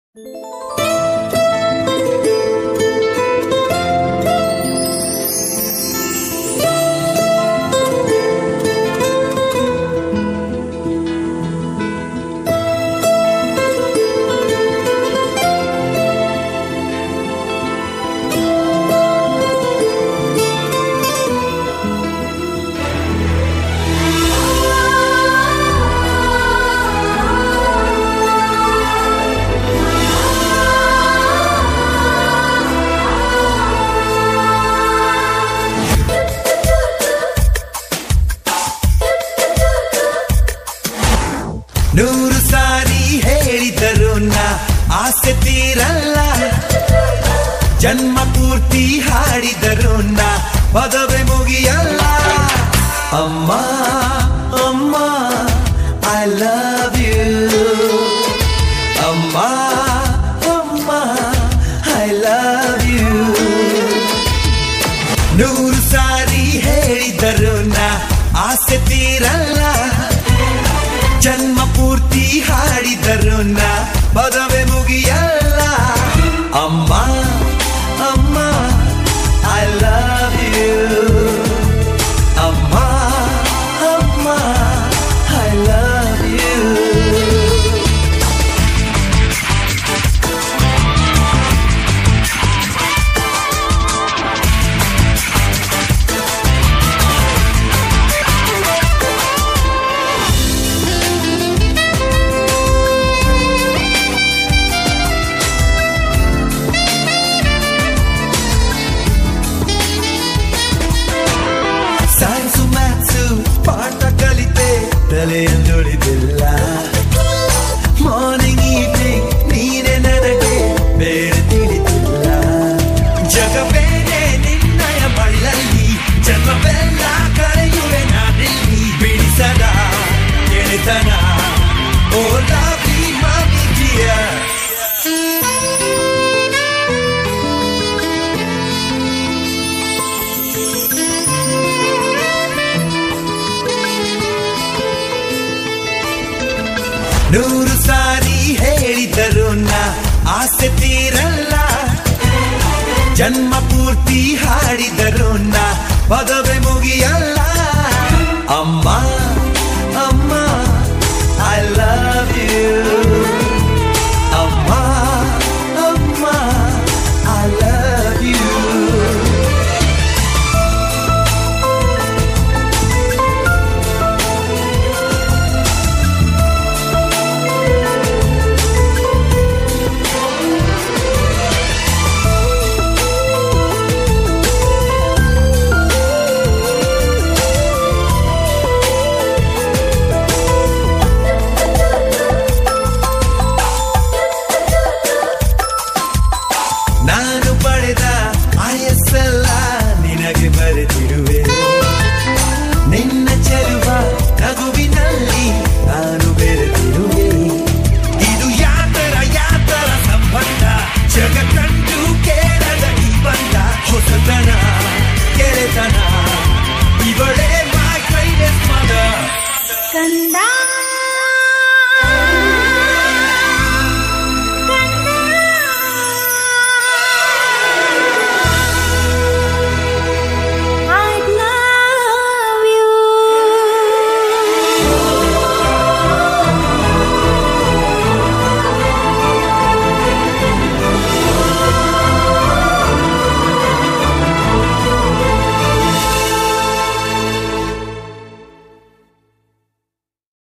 ನೂರು ಸಾರಿ ಹೇಳಿದರು ನಾ ಆಸೆ ತೀರಲ್ಲ ಜನ್ಮ ಪೂರ್ತಿ ಹಾಡಿದರು ನಾ ಪದವೇ ಮುಗಿಯಲ್ಲ ಅಮ್ಮ ಅಮ್ಮ ಐ ಲವ್ ಯು ಅಮ್ಮ ಅಮ್ಮ ಐ ಲವ್ ಯು ನೂರು ಸಾರಿ ಹೇಳಿದರು ನಾ ಆಸೆ ತೀರಲ್ಲ ಜನ್ಮ ಪೂರ್ತಿ ಹಾಡಿದರು ನಾ ಪದವೇ ಮುಗಿಯಲ್ಲ ಅಮ್ಮ ಅಮ್ಮ ಐ ಲವ್ ಯು ಅಮ್ಮ ಅಮ್ಮ I love you science maths ಪಾಠ ಕಲಿತೆ ತಲೆಯನ್ನುಳಿದಿಲ್ಲ ಮಾರ್ನಿಂಗ್ ಈವ್ನಿಂಗ್ ನೀನೆ ನನಗೆ ಬೇರೆ ತಿಳಿದಿಲ್ಲ ಜಗವೇನೆ ನಿನ್ನಯ ಬಳ್ಳಲ್ಲಿ ಜನ್ಮವೆಲ್ಲ ಕಳೆಯುವೆ ನಾನಿಲ್ಲಿ ಬಿಡಿಸದ ಗೆಳೆತನ ಓ ಲವ್ಲಿ ಮಮ್ಮಿ ಡಿಯರ್ ನೂರು ಸಾರಿ ಹೇಳಿದರು ನಾ ಆಸೆ ತೀರಲ್ಲ ಜನ್ಮ ಪೂರ್ತಿ ಹಾಡಿದರು ನಾ ಪದವೇ